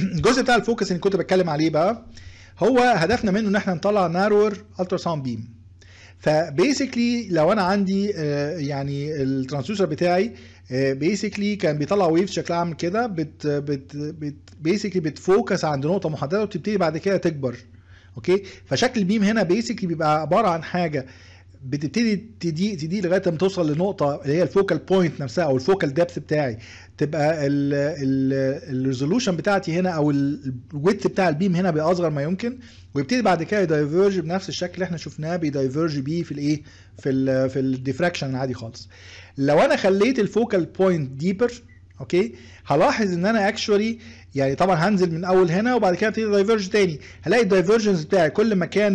الجزء بتاع الفوكس اللي كنت بتكلم عليه بقى هو هدفنا منه ان احنا نطلع نارور الترا ساوند بيم فبيسكلي لو انا عندي آه، يعني الترانسديوسر بتاعي بيسكلي كان بيطلع ويفز شكلها عامل كده بت بت بت بيسكلي بتفوكس عند نقطه محدده وتبتدي بعد كده تكبر اوكي فشكل البيم هنا بيسكلي بيبقى عباره عن حاجه بتبتدي تدي تدي لغايه ما توصل لنقطه اللي هي الفوكال بوينت نفسها او الفوكال ديبث بتاعي تبقى الريزولوشن بتاعتي هنا او الويت بتاع البيم هنا بيبقى اصغر ما يمكن ويبتدي بعد كده يدايفيرج بنفس الشكل اللي احنا شفناه بيدايفيرج بيه في الايه في ال في الديفراكشن العادي خالص لو انا خليت الفوكال بوينت ديبر اوكي هلاحظ ان انا اكشولي يعني طبعا هنزل من اول هنا وبعد كده ابتدي دايفرج تاني هلاقي الدايفرجنس بتاعي كل ما كان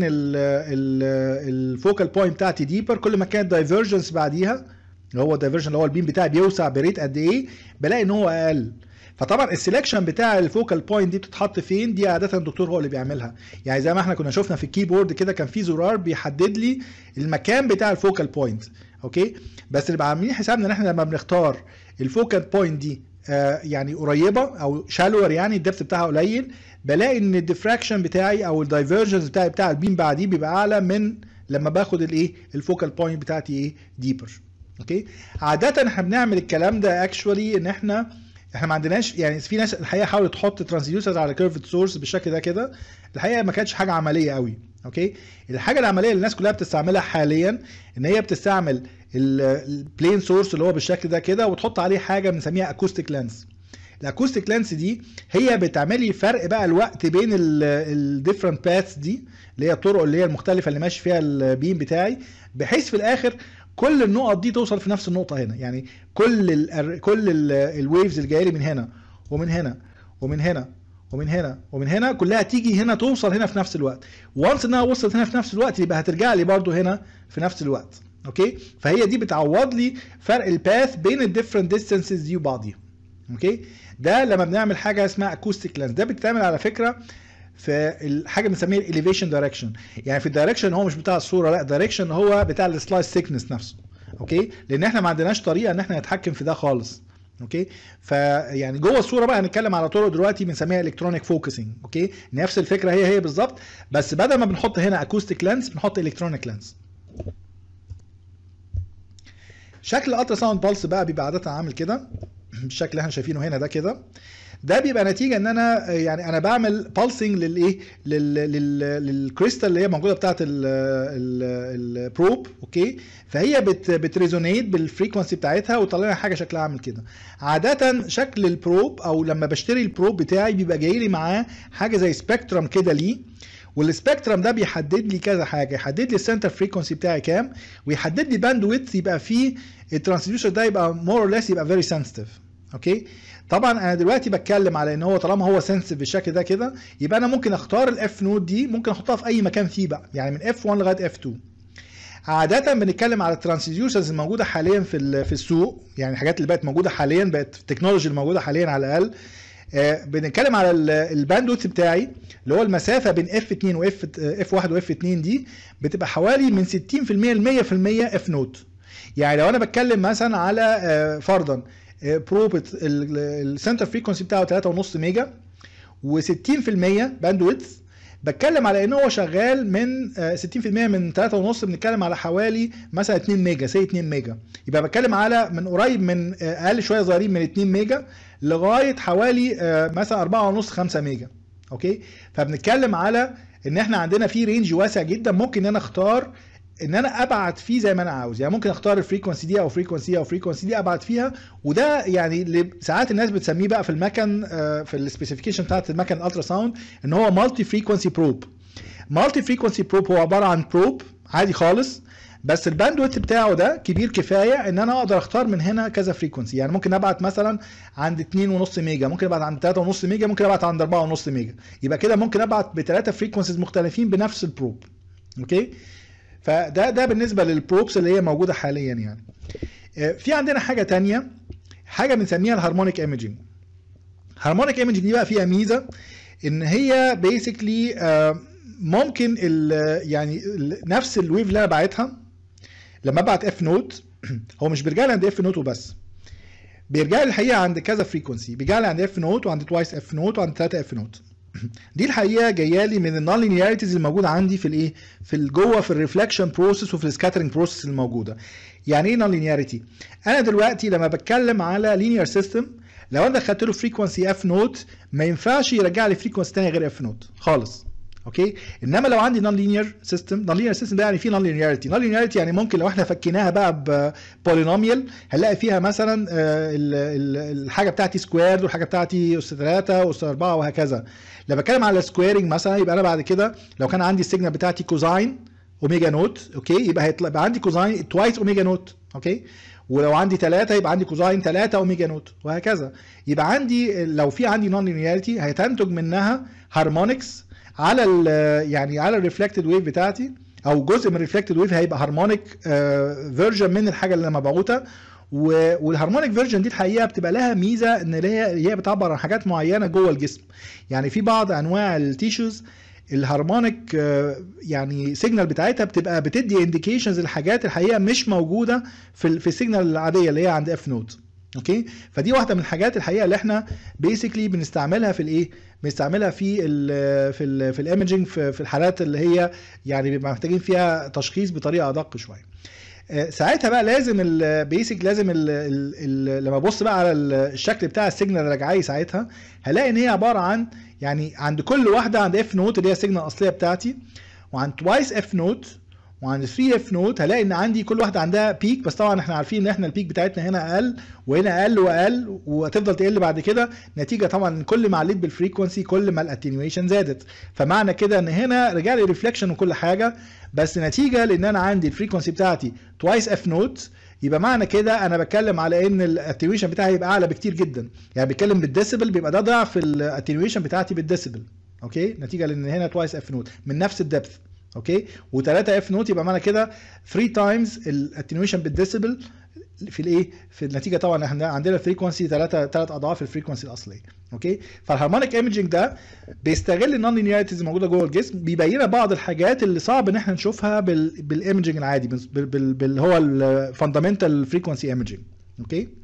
الفوكال بوينت بتاعتي ديبر كل ما كان الدايفرجنس بعديها اللي هو الدايفرجن اللي هو البيم بتاعي بيوسع بريت قد ايه بلاقي ان هو اقل فطبعا السلكشن بتاع الفوكال بوينت دي بتتحط فين دي عاده الدكتور هو اللي بيعملها يعني زي ما احنا كنا شفنا في الكيبورد كده كان في زرار بيحدد لي المكان بتاع الفوكال بوينت اوكي بس اللي عاملين حسابنا ان احنا لما بنختار الفوكال بوينت دي آه يعني قريبه او شالور يعني الدبث بتاعها قليل بلاقي ان الديفراكشن بتاعي او الدايفرجنس بتاعي بتاع البيم بعديه بيبقى اعلى من لما باخد الايه الفوكال بوينت بتاعتي ايه ديبر اوكي عاده احنا بنعمل الكلام ده اكشولي ان احنا احنا ما عندناش يعني في ناس الحقيقه حاولت تحط ترانسديوسرز على كيرفت سورس بالشكل ده كده الحقيقه ما كانتش حاجه عمليه قوي اوكي الحاجه العمليه اللي الناس كلها بتستعملها حاليا ان هي بتستعمل البلين سورس اللي هو بالشكل ده كده وتحط عليه حاجه بنسميها اكوستيك لانس الاكوستيك لانس دي هي بتعملي فرق بقى الوقت بين الديفرنت باثs دي اللي هي الطرق اللي هي المختلفه اللي ماشي فيها البيم بتاعي بحيث في الاخر كل النقط دي توصل في نفس النقطه هنا يعني كل ال كل الويفز اللي جايه لي من هنا ومن هنا ومن هنا ومن هنا ومن هنا كلها تيجي هنا توصل هنا في نفس الوقت وانس انها وصلت هنا في نفس الوقت يبقى هترجع لي برده هنا في نفس الوقت اوكي فهي دي بتعوض لي فرق الباث بين الديفرنت ديستانسز دي وبعضيها اوكي ده لما بنعمل حاجه اسمها اكوستيك لانس ده بتتعمل على فكره في الحاجه بنسميها الاليفيشن دايركشن يعني في الدايركشن هو مش بتاع الصوره لا الدايركشن هو بتاع السلايس ثيكنس نفسه اوكي لان احنا ما عندناش طريقه ان احنا نتحكم في ده خالص اوكي فيعني جوه الصوره بقى هنتكلم على طرق دلوقتي بنسميها الكترونيك فوكسنج اوكي نفس الفكره هي هي بالظبط بس بدل ما بنحط هنا اكوستيك لانس بنحط الكترونيك لانس شكل الالترا ساوند بالس بقى بيبقى عاده عامل كده بالشكل اللي احنا شايفينه هنا ده كده ده بيبقى نتيجه ان انا يعني انا بعمل بالسنج للايه للكريستال اللي هي موجوده بتاعه البروب اوكي فهي بت بتريزونيت بالفريكونسي بتاعتها وطلع لنا حاجه شكلها عامل كده عاده شكل البروب او لما بشتري البروب بتاعي بيبقى جاي لي معاه حاجه زي سبيكترم كده ليه والسبيكترم ده بيحدد لي كذا حاجه يحدد لي السنتر فريكونسي بتاعي كام ويحدد لي باند ويدث يبقى فيه الترانسديوسر ده يبقى مور اور ليس يبقى فيري سنسيتيف اوكي طبعا انا دلوقتي بتكلم على ان هو طالما هو سنسيتيف بالشكل ده كده يبقى انا ممكن اختار الاف نود دي ممكن احطها في اي مكان فيه بقى يعني من اف 1 لغايه اف 2 عادة بنتكلم على الترانسديوسرز الموجودة حاليا في في السوق يعني الحاجات اللي بقت موجودة حاليا بقت التكنولوجي الموجودة حاليا على الأقل آه بنتكلم على الباندوث بتاعي اللي هو المسافة بين اف 2 واف اف 1 واف 2 دي بتبقى حوالي من 60% ل 100% اف نوت يعني لو انا بتكلم مثلا على آه فرضا بروب السنتر فريكونسي بتاعه 3.5 ميجا و60% باندويث بتكلم على ان هو شغال من 60% من 3.5 بنتكلم على حوالي مثلا 2 ميجا سي 2 ميجا يبقى بتكلم على من قريب من اقل شويه صغيرين من 2 ميجا لغايه حوالي مثلا 4.5 5 ميجا اوكي فبنتكلم على ان احنا عندنا في رينج واسع جدا ممكن ان انا اختار ان انا ابعت فيه زي ما انا عاوز يعني ممكن اختار الفريكونسي دي او فريكونسي دي او فريكونسي دي ابعت فيها وده يعني ساعات الناس بتسميه بقى في المكن في السبيسيفيكيشن بتاعت المكن الالترا ساوند ان هو مالتي فريكونسي بروب مالتي فريكونسي بروب هو عباره عن بروب عادي خالص بس الباندويث بتاعه ده كبير كفايه ان انا اقدر اختار من هنا كذا فريكونسي يعني ممكن ابعت مثلا عند 2.5 ميجا ممكن ابعت عند 3.5 ميجا ممكن ابعت عند 4.5 ميجا يبقى كده ممكن ابعت بثلاثه فريكونسيز مختلفين بنفس البروب اوكي فده ده بالنسبه للبروبس اللي هي موجوده حاليا يعني في عندنا حاجه تانية حاجه بنسميها الهارمونيك ايمجنج هارمونيك ايمجنج دي بقى فيها ميزه ان هي بيسكلي ممكن ال يعني ال نفس الويف اللي انا باعتها لما ابعت اف نوت هو مش بيرجع لي عند اف نوت وبس بيرجع لي الحقيقه عند كذا فريكونسي بيرجع لي عند اف نوت وعند توايس اف نوت وعند 3 اف نوت دي الحقيقه جايه لي من النون لينياريتيز الموجوده عندي في الايه في جوه في الريفلكشن بروسيس وفي السكاترنج بروسيس الموجوده يعني ايه نون لينياريتي انا دلوقتي لما بتكلم على لينير سيستم لو انا دخلت له فريكونسي اف نوت ما ينفعش يرجع لي فريكونسي ثانيه غير اف نوت خالص اوكي انما لو عندي نون لينير سيستم نون لينير سيستم ده يعني فيه نون لينياريتي نون لينياريتي يعني ممكن لو احنا فكيناها بقى ببولينوميال هنلاقي فيها مثلا الحاجه بتاعتي سكوير والحاجه بتاعتي اس 3 اس 4 وهكذا لما بتكلم على سكويرنج مثلا يبقى انا بعد كده لو كان عندي السيجنال بتاعتي كوزاين اوميجا نوت اوكي يبقى هيطلع يبقى عندي كوزاين توايس اوميجا نوت اوكي ولو عندي 3 يبقى عندي كوزاين 3 اوميجا نوت وهكذا يبقى عندي لو في عندي نون لينياريتي هيتنتج منها هارمونكس على ال يعني على الريفلكتد ويف بتاعتي او جزء من الريفلكتد ويف هيبقى هارمونيك فيرجن من الحاجه اللي انا مبعوثه والهارمونيك فيرجن دي الحقيقه بتبقى لها ميزه ان هي هي بتعبر عن حاجات معينه جوه الجسم يعني في بعض انواع التيشوز الهارمونيك يعني سيجنال بتاعتها بتبقى بتدي انديكيشنز لحاجات الحقيقه مش موجوده في في السيجنال العاديه اللي هي عند اف نوت اوكي فدي واحده من الحاجات الحقيقه اللي احنا بيسكلي بنستعملها في الايه بنستعملها في ال في ال في الايمجنج في, في الحالات اللي هي يعني بيبقى محتاجين فيها تشخيص بطريقه ادق شويه ساعتها بقى لازم البيسك لازم ال ال لما ابص بقى على الشكل بتاع السيجنال اللي راجعالي ساعتها هلاقي ان هي عباره عن يعني عند كل واحده عند اف نوت اللي هي السيجنال الاصليه بتاعتي وعند توايس اف نوت وعند 3 اف نوت هلاقي ان عندي كل واحده عندها بيك بس طبعا احنا عارفين ان احنا البيك بتاعتنا هنا اقل وهنا اقل واقل وهتفضل تقل بعد كده نتيجه طبعا كل ما عليت بالفريكونسي كل ما الاتنيويشن زادت فمعنى كده ان هنا رجع لي ريفليكشن وكل حاجه بس نتيجه لان انا عندي الفريكونسي بتاعتي توايس اف نوت يبقى معنى كده انا بتكلم على ان الاتنيويشن بتاعي يبقى اعلى بكتير جدا يعني بتكلم بالديسيبل بيبقى ده ضعف الاتنيويشن بتاعتي بالديسيبل اوكي نتيجه لان هنا توايس اف نوت من نفس الدبث اوكي و3 اف نوت يبقى معنى كده 3 تايمز الاتنيويشن بالديسيبل في الايه في النتيجه طبعا احنا عندنا الفريكونسي 3 3 اضعاف الفريكونسي الاصليه اوكي فالهارمونيك ايمجنج ده بيستغل النون لينياريتيز الموجوده جوه الجسم بيبين بعض الحاجات اللي صعب ان احنا نشوفها بال بالايمجنج العادي بال بال هو الفاندامنتال فريكونسي ايمجنج اوكي